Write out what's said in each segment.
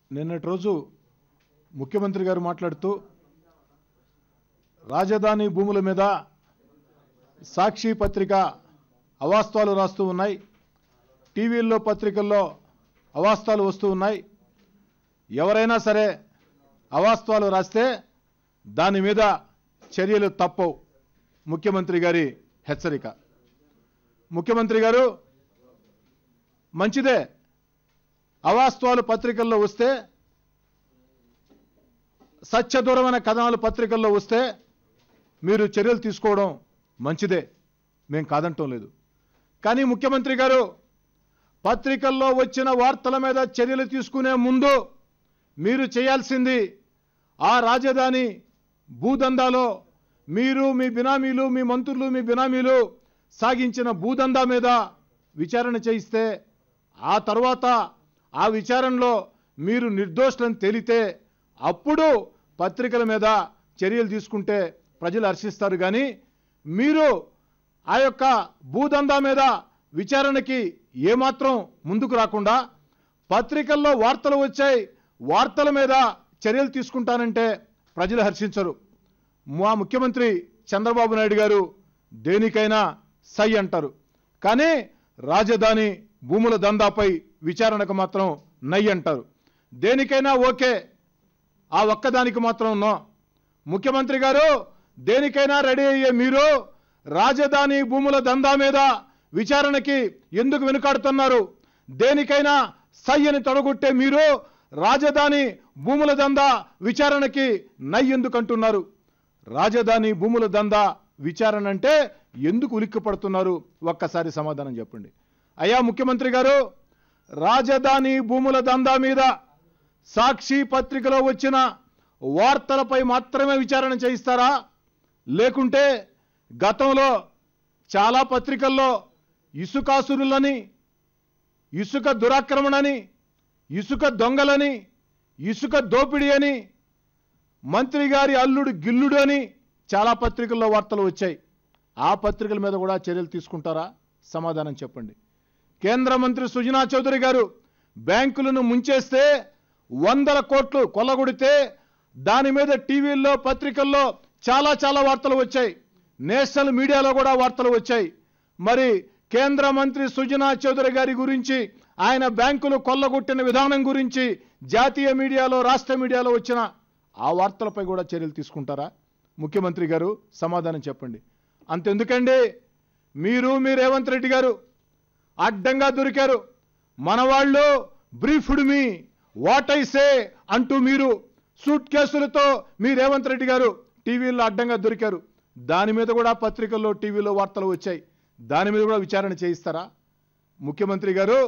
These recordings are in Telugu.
నిన్నటి రోజు ముఖ్యమంత్రి గారు మాట్లాడుతూ రాజధాని భూముల మీద సాక్షి పత్రిక అవాస్తవాలు రాస్తూ ఉన్నాయి టీవీల్లో పత్రికల్లో అవాస్తవాలు వస్తూ ఉన్నాయి ఎవరైనా సరే అవాస్తవాలు రాస్తే దాని మీద చర్యలు తప్పవు ముఖ్యమంత్రి గారి హెచ్చరిక ముఖ్యమంత్రి గారు మంచిదే అవాస్తవాలు పత్రికల్లో వస్తే సత్యదూరమైన కథనాలు పత్రికల్లో వస్తే మీరు చర్యలు తీసుకోవడం మంచిదే మేం కాదంటం లేదు కానీ ముఖ్యమంత్రి గారు పత్రికల్లో వచ్చిన వార్తల మీద చర్యలు తీసుకునే ముందు మీరు చేయాల్సింది ఆ రాజధాని భూదందాలో మీరు మీ బినామీలు మీ మంత్రులు మీ బినామీలు సాగించిన భూదందా మీద విచారణ చేయిస్తే ఆ తర్వాత ఆ విచారణలో మీరు నిర్దోషులను తేలితే అప్పుడు పత్రికల మీద చర్యలు తీసుకుంటే ప్రజలు హర్షిస్తారు కానీ మీరు ఆ యొక్క భూదందా మీద విచారణకి ఏమాత్రం ముందుకు రాకుండా పత్రికల్లో వార్తలు వచ్చాయి వార్తల మీద చర్యలు తీసుకుంటానంటే ప్రజలు హర్షించరు మా ముఖ్యమంత్రి చంద్రబాబు నాయుడు గారు దేనికైనా సై అంటారు కానీ రాజధాని భూముల దందాపై విచారణకు మాత్రం నై అంటారు దేనికైనా ఓకే ఆ ఒక్కదానికి మాత్రం నో ముఖ్యమంత్రి గారు దేనికైనా రెడీ అయ్యే మీరు రాజధాని భూముల దందా మీద విచారణకి ఎందుకు వెనుకాడుతున్నారు దేనికైనా సై అని తొడగొట్టే మీరు రాజధాని భూముల దందా విచారణకి నై ఎందుకు అంటున్నారు రాజధాని భూముల దందా విచారణ అంటే ఎందుకు ఉలిక్కి పడుతున్నారు ఒక్కసారి సమాధానం చెప్పండి అయ్యా ముఖ్యమంత్రి గారు రాజధాని భూముల దందా మీద సాక్షి పత్రికలో వచ్చిన వార్తలపై మాత్రమే విచారణ చేయిస్తారా లేకుంటే గతంలో చాలా పత్రికల్లో ఇసుకాసురులని ఇసుక దురాక్రమణని ఇసుక దొంగలని ఇసుక దోపిడీ అని మంత్రి గారి అల్లుడు గిల్లుడు అని చాలా పత్రికల్లో వార్తలు వచ్చాయి ఆ పత్రికల మీద కూడా చర్యలు తీసుకుంటారా సమాధానం చెప్పండి కేంద్ర మంత్రి సుజనా చౌదరి గారు బ్యాంకులను ముంచేస్తే వందల కోట్లు కొల్లగొడితే దాని మీద టీవీల్లో పత్రికల్లో చాలా చాలా వార్తలు వచ్చాయి నేషనల్ మీడియాలో కూడా వార్తలు వచ్చాయి మరి కేంద్ర మంత్రి సుజనా చౌదరి గారి గురించి ఆయన బ్యాంకులు కొల్లగొట్టిన విధానం గురించి జాతీయ మీడియాలో రాష్ట్ర మీడియాలో వచ్చిన ఆ వార్తలపై కూడా చర్యలు తీసుకుంటారా ముఖ్యమంత్రి గారు సమాధానం చెప్పండి అంతెందుకండి మీరు మీ రేవంత్ రెడ్డి గారు అడ్డంగా దొరికారు మన వాళ్ళు briefed me what I say అంటూ మీరు సూట్ కేసులతో మీ రేవంత్ రెడ్డి గారు టీవీల్లో అడ్డంగా దొరికారు దాని మీద కూడా పత్రికల్లో టీవీలో వార్తలు వచ్చాయి దాని మీద కూడా విచారణ చేయిస్తారా ముఖ్యమంత్రి గారు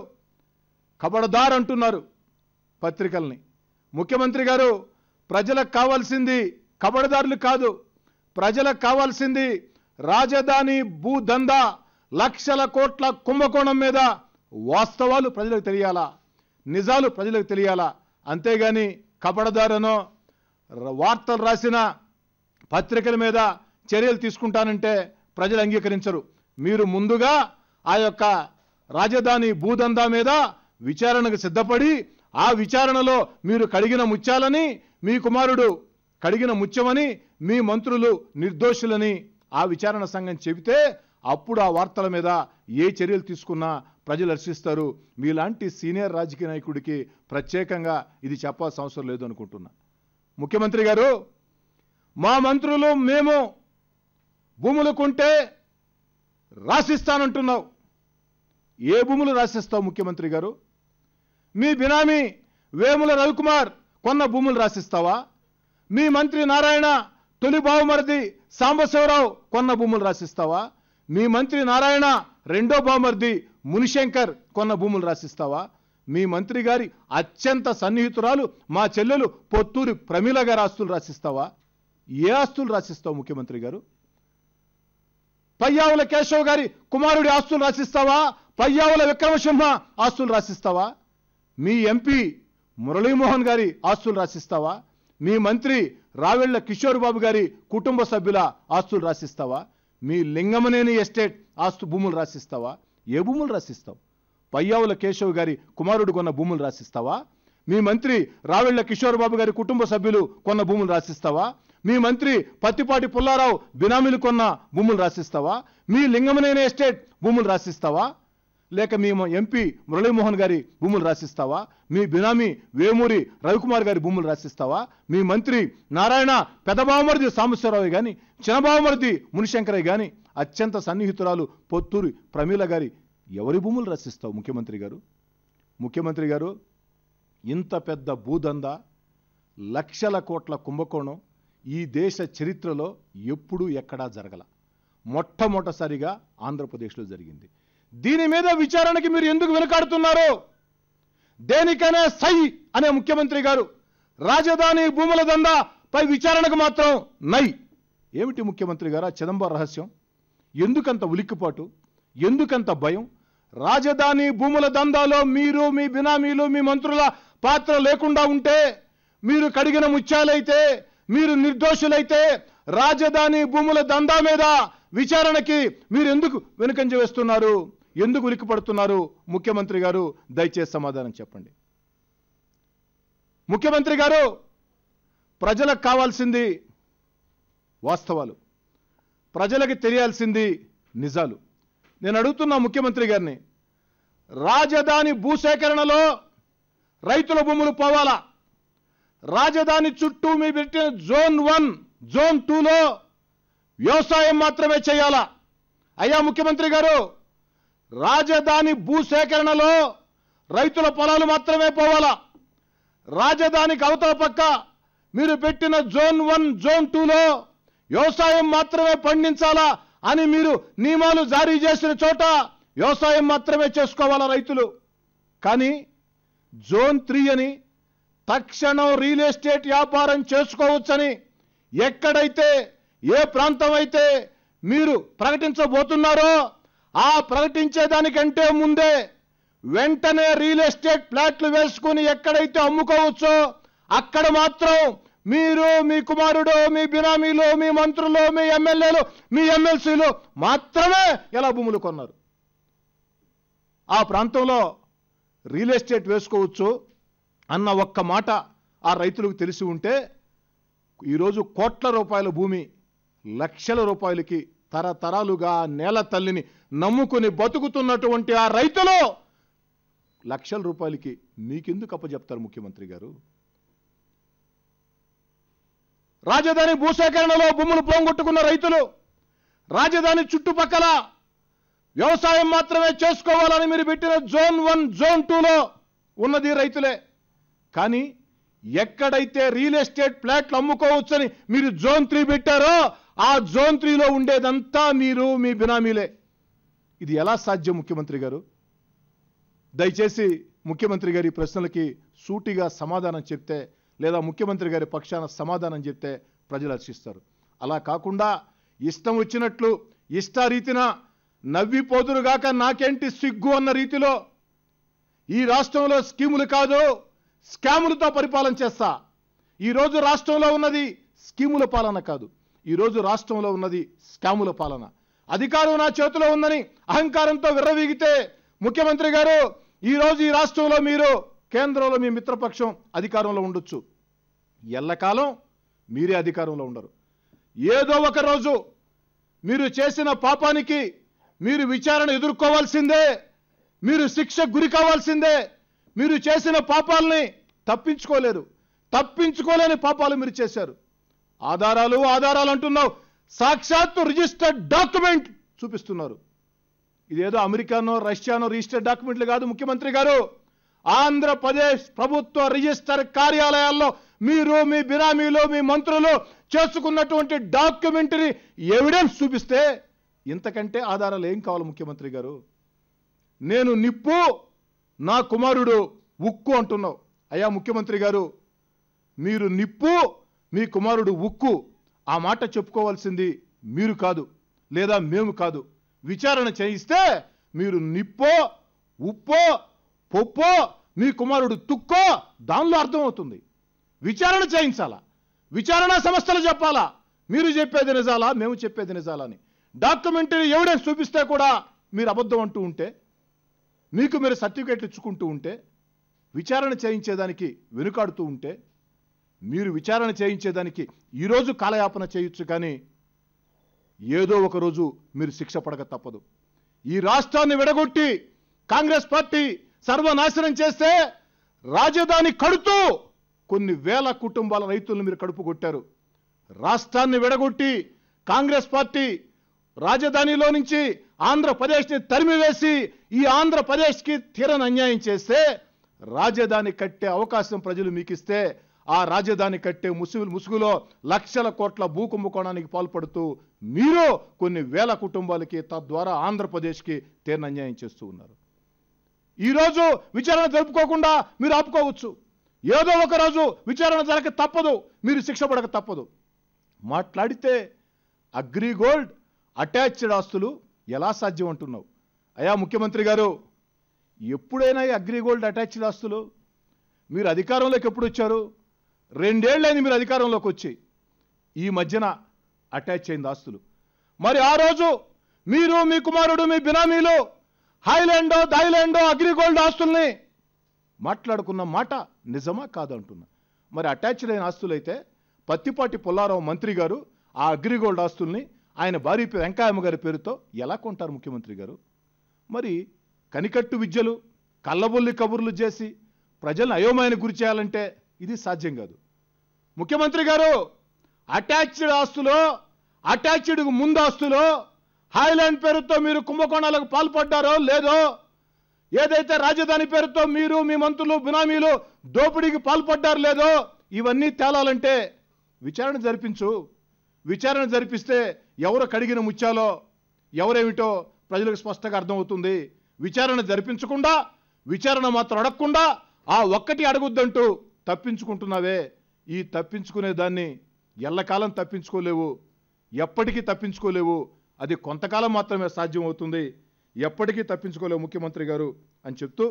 కబడదార్ అంటున్నారు పత్రికల్ని ముఖ్యమంత్రి గారు ప్రజలకు కావాల్సింది కబడదారులు కాదు ప్రజలకు కావాల్సింది రాజధాని భూదందా లక్షల కోట్ల కుంభకోణం మీద వాస్తవాలు ప్రజలకు తెలియాలా నిజాలు ప్రజలకు తెలియాలా అంతేగాని కపడదారనో ర- వార్తలు రాసిన పత్రికల మీద చర్యలు తీసుకుంటానంటే ప్రజలు అంగీకరించరు మీరు ముందుగా ఆ యొక్క రాజధాని భూదందా మీద విచారణకు సిద్ధపడి ఆ విచారణలో మీరు కడిగిన ముత్యాలని మీ కుమారుడు కడిగిన ముత్యమని మీ మంత్రులు నిర్దోషులని ఆ విచారణ సంఘం చెబితే అప్పుడు ఆ వార్తల మీద ఏ చర్యలు తీసుకున్నా ప్రజలు హర్షిస్తారు మీలాంటి సీనియర్ రాజకీయ నాయకుడికి ప్రత్యేకంగా ఇది చెప్పాల్సిన అవసరం లేదు అనుకుంటున్నా ముఖ్యమంత్రి గారు మా మంత్రులు మేము భూములు కొంటే రాసిస్తానంటున్నావు ఏ భూములు రాసిస్తావు ముఖ్యమంత్రి గారు మీ బినామీ వేముల రవికుమార్ కొన్న భూములు రాసిస్తావా మీ మంత్రి నారాయణ తొలి బావమరిది సాంబశివరావు కొన్న భూములు రాసిస్తావా మీ మంత్రి నారాయణ రెండో బావమరిది మునిశంకర్ కొన్న భూములు రాసిస్తావా మీ మంత్రి గారి అత్యంత సన్నిహితురాలు మా చెల్లెలు పొత్తూరి ప్రమీల గారి ఆస్తులు రాసిస్తావా ఏ ఆస్తులు రాసిస్తావు ముఖ్యమంత్రి గారు పయ్యావుల కేశవ్ గారి కుమారుడి ఆస్తులు రాసిస్తావా పయ్యావుల విక్రమసింహ ఆస్తులు రాసిస్తావా మీ ఎంపీ మురళీమోహన్ గారి ఆస్తులు రాసిస్తావా మీ మంత్రి రావెళ్ల కిషోర్ బాబు గారి కుటుంబ సభ్యుల ఆస్తులు రాసిస్తావా మీ లింగమనేని ఎస్టేట్ ఆస్తు భూములు రాసిస్తావా ఏ భూములు రాసిస్తావు పయ్యావుల కేశవ్ గారి కుమారుడు కొన్న భూములు రాసిస్తావా మీ మంత్రి రావెళ్ల కిషోర్ బాబు గారి కుటుంబ సభ్యులు కొన్న భూములు రాసిస్తావా మీ మంత్రి పత్తిపాటి పుల్లారావు బినామీలు కొన్న భూములు రాసిస్తావా మీ లింగమనేని ఎస్టేట్ భూములు రాసిస్తావా లేక మీ ఎంపీ మురళీమోహన్ గారి భూములు రాసిస్తావా మీ బినామీ వేమూరి రవికుమార్ గారి భూములు రాసిస్తావా మీ మంత్రి నారాయణ పెదబావమరిది సాంబశ్వరరావు గాని చిన్నబావమరిది మునిశంకరయ్య గాని అత్యంత సన్నిహితురాలు పొత్తూరి ప్రమీల గారి ఎవరి భూములు రాసిస్తావు ముఖ్యమంత్రి గారు ముఖ్యమంత్రి గారు ఇంత పెద్ద భూదందా లక్షల కోట్ల కుంభకోణం ఈ దేశ చరిత్రలో ఎప్పుడూ ఎక్కడా జరగల మొట్టమొదటిసారిగా ఆంధ్రప్రదేశ్లో జరిగింది దీని మీద విచారణకి మీరు ఎందుకు వెనుకాడుతున్నారు దేనికైనా సై అనే ముఖ్యమంత్రి గారు రాజధాని భూముల దందా పై విచారణకు మాత్రం నై ఏమిటి ముఖ్యమంత్రి గారు ఆ చిదంబర రహస్యం ఎందుకంత ఉలిక్కిపాటు ఎందుకంత భయం రాజధాని భూముల దందాలో మీరు మీ బినామీలు మీ మంత్రుల పాత్ర లేకుండా ఉంటే మీరు కడిగిన ముత్యాలైతే మీరు నిర్దోషులైతే రాజధాని భూముల దందా మీద విచారణకి మీరు ఎందుకు వెనుకంజ వేస్తున్నారు ఎందుకు ఉలిక్కిపడుతున్నారు ముఖ్యమంత్రి గారు దయచేసి సమాధానం చెప్పండి ముఖ్యమంత్రి గారు ప్రజలకు కావాల్సింది వాస్తవాలు ప్రజలకి తెలియాల్సింది నిజాలు నేను అడుగుతున్నా ముఖ్యమంత్రి గారిని రాజధాని భూసేకరణలో రైతుల భూములు పోవాలా రాజధాని చుట్టూ మీ పెట్టిన జోన్ వన్ జోన్ టూలో వ్యవసాయం మాత్రమే చేయాలా అయ్యా ముఖ్యమంత్రి గారు రాజధాని భూసేకరణలో రైతుల పొలాలు మాత్రమే పోవాలా రాజధానికి అవతల పక్క మీరు పెట్టిన జోన్ వన్ జోన్ టూలో వ్యవసాయం మాత్రమే పండించాలా అని మీరు నియమాలు జారీ చేసిన చోట వ్యవసాయం మాత్రమే చేసుకోవాలా రైతులు కానీ జోన్ త్రీ అని తక్షణం రియల్ ఎస్టేట్ వ్యాపారం చేసుకోవచ్చని ఎక్కడైతే ఏ ప్రాంతం అయితే మీరు ప్రకటించబోతున్నారో ఆ ప్రకటించేదానికంటే ముందే వెంటనే రియల్ ఎస్టేట్ ప్లాట్లు వేసుకుని ఎక్కడైతే అమ్ముకోవచ్చో అక్కడ మాత్రం మీరు మీ కుమారుడు మీ బినామీలు మీ మంత్రులు మీ ఎమ్మెల్యేలు మీ ఎమ్మెల్సీలు మాత్రమే ఎలా భూములు కొన్నారు ఆ ప్రాంతంలో రియల్ ఎస్టేట్ వేసుకోవచ్చు అన్న ఒక్క మాట ఆ రైతులకు తెలిసి ఉంటే ఈరోజు కోట్ల రూపాయల భూమి లక్షల రూపాయలకి తరతరాలుగా నేల తల్లిని నమ్ముకుని బతుకుతున్నటువంటి ఆ రైతులు లక్షల రూపాయలకి మీకెందుకు అప్పచెప్తారు ముఖ్యమంత్రి గారు రాజధాని భూసేకరణలో భూములు పోగొట్టుకున్న రైతులు రాజధాని చుట్టుపక్కల వ్యవసాయం మాత్రమే చేసుకోవాలని మీరు పెట్టిన జోన్ వన్ జోన్ టూలో ఉన్నది రైతులే కానీ ఎక్కడైతే రియల్ ఎస్టేట్ ప్లాట్లు అమ్ముకోవచ్చని మీరు జోన్ త్రీ పెట్టారో ఆ జోన్ త్రీలో ఉండేదంతా మీరు మీ బినామీలే ఇది ఎలా సాధ్యం ముఖ్యమంత్రి గారు దయచేసి ముఖ్యమంత్రి గారి ప్రశ్నలకి సూటిగా సమాధానం చెప్తే లేదా ముఖ్యమంత్రి గారి పక్షాన సమాధానం చెప్తే ప్రజలు హర్షిస్తారు అలా కాకుండా ఇష్టం వచ్చినట్లు ఇష్టారీతిన నవ్విపోదురుగాక నాకేంటి సిగ్గు అన్న రీతిలో ఈ రాష్ట్రంలో స్కీములు కాదు స్కాములతో పరిపాలన చేస్తా ఈరోజు రాష్ట్రంలో ఉన్నది స్కీముల పాలన కాదు ఈరోజు రాష్ట్రంలో ఉన్నది స్కాముల పాలన అధికారం నా చేతిలో ఉందని అహంకారంతో విర్రవీగితే ముఖ్యమంత్రి గారు ఈరోజు ఈ రాష్ట్రంలో మీరు కేంద్రంలో మీ మిత్రపక్షం అధికారంలో ఉండొచ్చు ఎల్లకాలం మీరే అధికారంలో ఉండరు ఏదో ఒక రోజు మీరు చేసిన పాపానికి మీరు విచారణ ఎదుర్కోవాల్సిందే మీరు శిక్ష గురి కావాల్సిందే మీరు చేసిన పాపాలని తప్పించుకోలేరు తప్పించుకోలేని పాపాలు మీరు చేశారు ఆధారాలు ఆధారాలు అంటున్నావు సాక్షాత్తు రిజిస్టర్డ్ డాక్యుమెంట్ చూపిస్తున్నారు ఇదేదో అమెరికానో రష్యానో రిజిస్టర్డ్ డాక్యుమెంట్లు కాదు ముఖ్యమంత్రి గారు ఆంధ్రప్రదేశ్ ప్రభుత్వ రిజిస్టర్ కార్యాలయాల్లో మీరు మీ బినామీలు మీ మంత్రులు చేసుకున్నటువంటి డాక్యుమెంటరీ ఎవిడెన్స్ చూపిస్తే ఇంతకంటే ఆధారాలు ఏం కావాలి ముఖ్యమంత్రి గారు నేను నిప్పు నా కుమారుడు ఉక్కు అంటున్నావు అయ్యా ముఖ్యమంత్రి గారు మీరు నిప్పు మీ కుమారుడు ఉక్కు ఆ మాట చెప్పుకోవాల్సింది మీరు కాదు లేదా మేము కాదు విచారణ చేయిస్తే మీరు నిప్పో ఉప్పో పొప్పో మీ కుమారుడు తుక్కో దానిలో అర్థమవుతుంది విచారణ చేయించాలా విచారణ సంస్థలు చెప్పాలా మీరు చెప్పేది నిజాలా మేము చెప్పేది నిజాలా అని డాక్యుమెంటరీ ఎవిడెన్స్ చూపిస్తే కూడా మీరు అబద్ధం అంటూ ఉంటే మీకు మీరు సర్టిఫికేట్లు ఇచ్చుకుంటూ ఉంటే విచారణ చేయించేదానికి వెనుకాడుతూ ఉంటే మీరు విచారణ చేయించేదానికి ఈరోజు కాలయాపన చేయొచ్చు కానీ ఏదో ఒక రోజు మీరు శిక్ష పడక తప్పదు ఈ రాష్ట్రాన్ని విడగొట్టి కాంగ్రెస్ పార్టీ సర్వనాశనం చేస్తే రాజధాని కడుతూ కొన్ని వేల కుటుంబాల రైతులను మీరు కడుపు కొట్టారు రాష్ట్రాన్ని విడగొట్టి కాంగ్రెస్ పార్టీ రాజధానిలో నుంచి ఆంధ్రప్రదేశ్ని తరిమివేసి ఈ ఆంధ్రప్రదేశ్కి తీరని అన్యాయం చేస్తే రాజధాని కట్టే అవకాశం ప్రజలు మీకు ఇస్తే ఆ రాజధాని కట్టే ముసుగు ముసుగులో లక్షల కోట్ల భూ కుంభకోణానికి పాల్పడుతూ మీరు కొన్ని వేల కుటుంబాలకి తద్వారా ఆంధ్రప్రదేశ్కి తీరని అన్యాయం చేస్తూ ఉన్నారు ఈరోజు విచారణ జరుపుకోకుండా మీరు ఆపుకోవచ్చు ఏదో ఒక రోజు విచారణ జరగక తప్పదు మీరు శిక్ష పడక తప్పదు మాట్లాడితే అగ్రిగోల్డ్ అటాచ్డ్ ఆస్తులు ఎలా సాధ్యం అంటున్నావు అయా ముఖ్యమంత్రి గారు ఎప్పుడైనా ఈ అగ్రిగోల్డ్ అటాచ్డ్ ఆస్తులు మీరు అధికారంలోకి ఎప్పుడు వచ్చారు రెండేళ్ళైంది మీరు అధికారంలోకి వచ్చి ఈ మధ్యన అటాచ్ అయింది ఆస్తులు మరి ఆ రోజు మీరు మీ కుమారుడు మీ బినామీలు హైలాండో థాయిలాండో అగ్రిగోల్డ్ ఆస్తుల్ని మాట్లాడుకున్న మాట నిజమా కాదంటున్నా మరి అటాచ్డ్ అయిన ఆస్తులైతే పత్తిపాటి పుల్లారావు మంత్రి గారు ఆ అగ్రిగోల్డ్ ఆస్తుల్ని ఆయన భార్య పేరు వెంకాయమ్మ గారి పేరుతో ఎలా కొంటారు ముఖ్యమంత్రి గారు మరి కనికట్టు విద్యలు కళ్ళబొల్లి కబుర్లు చేసి ప్రజలను అయోమయానికి గురి చేయాలంటే ఇది సాధ్యం కాదు ముఖ్యమంత్రి గారు అటాచ్డ్ ఆస్తులో అటాచ్డ్ ముందు ఆస్తులో హాయ్లాండ్ పేరుతో మీరు కుంభకోణాలకు పాల్పడ్డారో లేదో ఏదైతే రాజధాని పేరుతో మీరు మీ మంత్రులు బినామీలు దోపిడీకి పాల్పడ్డారు లేదో ఇవన్నీ తేలాలంటే విచారణ జరిపించు విచారణ జరిపిస్తే ఎవరు కడిగిన ముత్యాలో ఎవరేమిటో ప్రజలకు స్పష్టంగా అర్థమవుతుంది విచారణ జరిపించకుండా విచారణ మాత్రం అడగకుండా ఆ ఒక్కటి అడగొద్దంటూ తప్పించుకుంటున్నావే ఈ తప్పించుకునే దాన్ని ఎల్లకాలం తప్పించుకోలేవు ఎప్పటికీ తప్పించుకోలేవు అది కొంతకాలం మాత్రమే సాధ్యం అవుతుంది ఎప్పటికీ తప్పించుకోలేవు ముఖ్యమంత్రి గారు అని చెప్తూ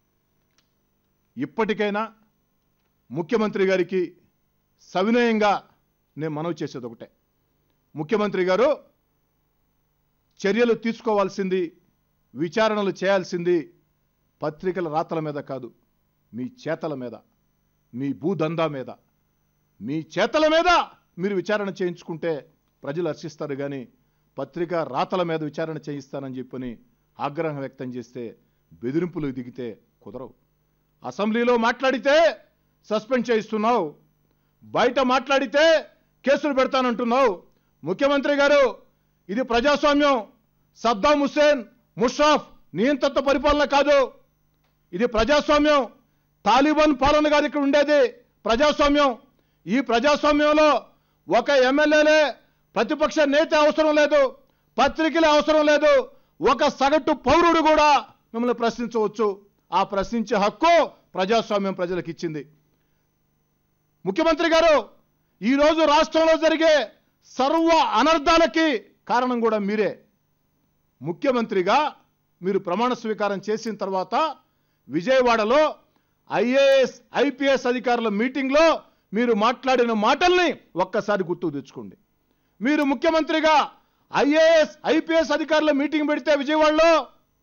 ఇప్పటికైనా ముఖ్యమంత్రి గారికి సవినయంగా నేను మనవి చేసేది ఒకటే ముఖ్యమంత్రి గారు చర్యలు తీసుకోవాల్సింది విచారణలు చేయాల్సింది పత్రికల రాతల మీద కాదు మీ చేతల మీద మీ భూదందా మీద మీ చేతల మీద మీరు విచారణ చేయించుకుంటే ప్రజలు హర్షిస్తారు కానీ పత్రిక రాతల మీద విచారణ చేయిస్తానని చెప్పని ఆగ్రహం వ్యక్తం చేస్తే బెదిరింపులు దిగితే కుదరవు అసెంబ్లీలో మాట్లాడితే సస్పెండ్ చేయిస్తున్నావు బయట మాట్లాడితే కేసులు పెడతానంటున్నావు ముఖ్యమంత్రి గారు ఇది ప్రజాస్వామ్యం సద్దాం హుస్సేన్ ముషాఫ్ నియంత్రిత పరిపాలన కాదు ఇది ప్రజాస్వామ్యం తాలిబాన్ పాలన కాదు ఇక్కడ ఉండేది ప్రజాస్వామ్యం ఈ ప్రజాస్వామ్యంలో ఒక ఎమ్మెల్యేలే ప్రతిపక్ష నేత అవసరం లేదు పత్రికలే అవసరం లేదు ఒక సగటు పౌరుడు కూడా మిమ్మల్ని ప్రశ్నించవచ్చు ఆ ప్రశ్నించే హక్కు ప్రజాస్వామ్యం ప్రజలకు ఇచ్చింది ముఖ్యమంత్రి గారు ఈరోజు రాష్ట్రంలో జరిగే సర్వ అనర్థాలకి కారణం కూడా మీరే ముఖ్యమంత్రిగా మీరు ప్రమాణ స్వీకారం చేసిన తర్వాత విజయవాడలో ఐఏఎస్ ఐపీఎస్ అధికారుల మీటింగ్లో మీరు మాట్లాడిన మాటల్ని ఒక్కసారి గుర్తుకు తెచ్చుకోండి మీరు ముఖ్యమంత్రిగా ఐఏఎస్ ఐపీఎస్ అధికారుల మీటింగ్ పెడితే విజయవాడలో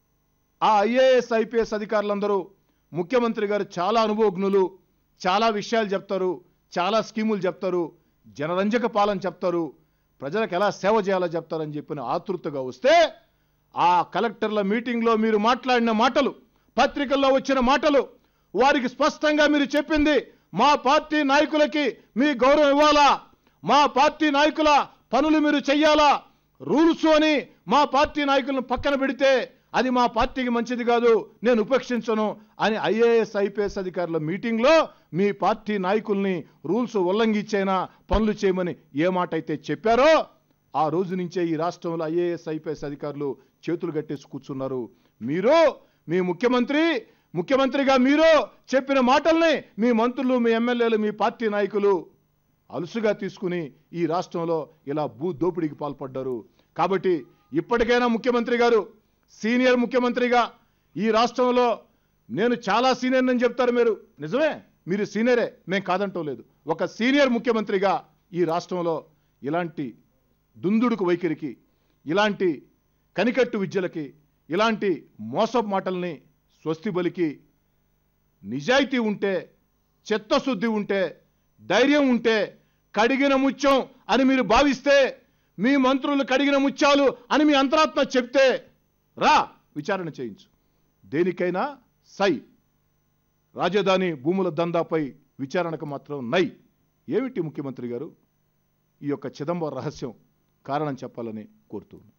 ఆ ఐఏఎస్ ఐపీఎస్ అధికారులందరూ ముఖ్యమంత్రి గారు చాలా అనుభవజ్ఞులు చాలా విషయాలు చెప్తారు చాలా స్కీములు చెప్తారు జనరంజక పాలన చెప్తారు ప్రజలకు ఎలా సేవ చేయాలో చెప్తారని చెప్పిన ఆతృతగా వస్తే ఆ కలెక్టర్ల మీటింగ్లో మీరు మాట్లాడిన మాటలు పత్రికల్లో వచ్చిన మాటలు వారికి స్పష్టంగా మీరు చెప్పింది మా పార్టీ నాయకులకి మీ గౌరవం ఇవ్వాలా మా పార్టీ నాయకుల పనులు మీరు చెయ్యాలా రూల్స్ అని మా పార్టీ నాయకులను పక్కన పెడితే అది మా పార్టీకి మంచిది కాదు నేను ఉపేక్షించను అని ఐఏఎస్ ఐపీఎస్ అధికారుల మీటింగ్లో మీ పార్టీ నాయకుల్ని రూల్స్ ఉల్లంఘించైనా పనులు చేయమని ఏ మాట అయితే చెప్పారో ఆ రోజు నుంచే ఈ రాష్ట్రంలో ఐఏఎస్ ఐపీఎస్ అధికారులు చేతులు కట్టేసి కూర్చున్నారు మీరు మీ ముఖ్యమంత్రి ముఖ్యమంత్రిగా మీరు చెప్పిన మాటల్ని మీ మంత్రులు మీ ఎమ్మెల్యేలు మీ పార్టీ నాయకులు అలుసుగా తీసుకుని ఈ రాష్ట్రంలో ఇలా భూ దోపిడీకి పాల్పడ్డారు కాబట్టి ఇప్పటికైనా ముఖ్యమంత్రి గారు సీనియర్ ముఖ్యమంత్రిగా ఈ రాష్ట్రంలో నేను చాలా సీనియర్ అని చెప్తారు మీరు నిజమే మీరు సీనియరే మేము కాదంటం లేదు ఒక సీనియర్ ముఖ్యమంత్రిగా ఈ రాష్ట్రంలో ఇలాంటి దుందుడుకు వైఖరికి ఇలాంటి కనికట్టు విద్యలకి ఇలాంటి మోసపు మాటల్ని స్వస్తి బలికి నిజాయితీ ఉంటే చిత్తశుద్ధి ఉంటే ధైర్యం ఉంటే కడిగిన ముత్యం అని మీరు భావిస్తే మీ మంత్రులు కడిగిన ముత్యాలు అని మీ అంతరాత్మ చెప్తే రా విచారణ చేయించు దేనికైనా సై రాజధాని భూముల దందాపై విచారణకు మాత్రం నై ఏమిటి ముఖ్యమంత్రి గారు ఈ యొక్క చిదంబర రహస్యం కారణం చెప్పాలని కోరుతున్నాను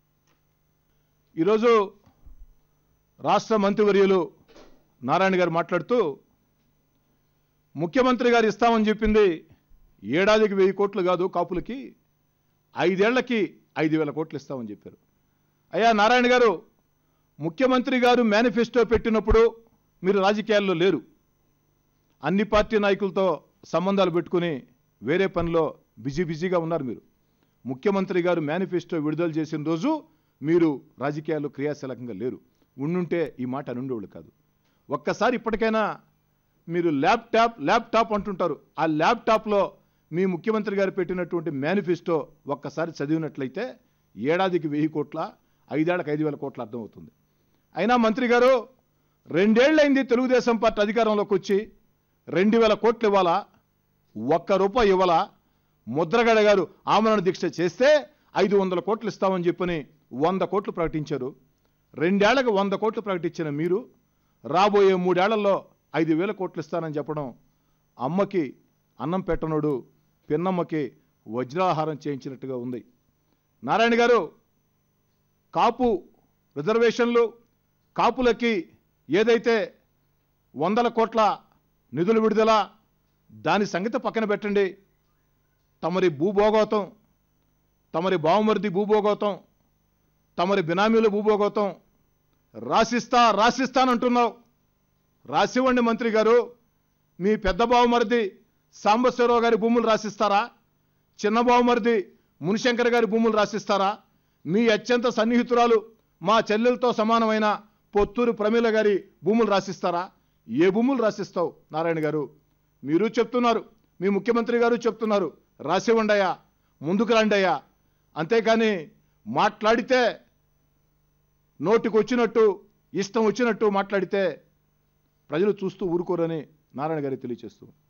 ఈరోజు రాష్ట్ర మంత్రివర్యులు నారాయణ గారు మాట్లాడుతూ ముఖ్యమంత్రి గారు ఇస్తామని చెప్పింది ఏడాదికి వెయ్యి కోట్లు కాదు కాపులకి ఐదేళ్లకి ఐదు వేల కోట్లు ఇస్తామని చెప్పారు అయ్యా నారాయణ గారు ముఖ్యమంత్రి గారు మేనిఫెస్టో పెట్టినప్పుడు మీరు రాజకీయాల్లో లేరు అన్ని పార్టీ నాయకులతో సంబంధాలు పెట్టుకుని వేరే పనిలో బిజీ బిజీగా ఉన్నారు మీరు ముఖ్యమంత్రి గారు మేనిఫెస్టో విడుదల చేసిన రోజు మీరు రాజకీయాల్లో క్రియాశీలకంగా లేరు ఉండుంటే ఈ మాట అనుండేవాళ్ళు కాదు ఒక్కసారి ఇప్పటికైనా మీరు ల్యాప్టాప్ ల్యాప్టాప్ అంటుంటారు ఆ ల్యాప్టాప్లో మీ ముఖ్యమంత్రి గారు పెట్టినటువంటి మేనిఫెస్టో ఒక్కసారి చదివినట్లయితే ఏడాదికి వెయ్యి కోట్ల ఐదేళ్లకు ఐదు వేల కోట్ల అర్థమవుతుంది అయినా మంత్రి గారు రెండేళ్లైంది తెలుగుదేశం పార్టీ అధికారంలోకి వచ్చి రెండు వేల కోట్లు ఇవ్వాలా ఒక్క రూపాయి ఇవ్వాలా ముద్రగడ గారు ఆమరణ దీక్ష చేస్తే ఐదు వందల కోట్లు ఇస్తామని చెప్పని వంద కోట్లు ప్రకటించారు రెండేళ్లకు వంద కోట్లు ప్రకటించిన మీరు రాబోయే మూడేళ్లలో ఐదు వేల కోట్లు ఇస్తానని చెప్పడం అమ్మకి అన్నం పెట్టనోడు పిన్నమ్మకి వజ్రాహారం చేయించినట్టుగా ఉంది నారాయణ గారు కాపు రిజర్వేషన్లు కాపులకి ఏదైతే వందల కోట్ల నిధులు విడుదల దాని సంగతి పక్కన పెట్టండి తమరి భూభోగోతం తమరి బావమరిది భూభోగోతం తమరి బినామీల భూభోగోతం రాసిస్తా రాసిస్తానంటున్నావు రాసివ్వండి మంత్రి గారు మీ పెద్ద బావమరిది సాంబశివరావు గారి భూములు రాసిస్తారా చిన్న బావమరిది మునిశంకర్ గారి భూములు రాసిస్తారా మీ అత్యంత సన్నిహితురాలు మా చెల్లెలతో సమానమైన పొత్తూరు ప్రమీల గారి భూములు రాసిస్తారా ఏ భూములు రాసిస్తావు నారాయణ గారు మీరు చెప్తున్నారు మీ ముఖ్యమంత్రి గారు చెప్తున్నారు రాసివ్వండయ్యా ముందుకు రండయ్యా అంతేకాని మాట్లాడితే నోటికి వచ్చినట్టు ఇష్టం వచ్చినట్టు మాట్లాడితే ప్రజలు చూస్తూ ఊరుకోరని నారాయణ గారికి తెలియచేస్తూ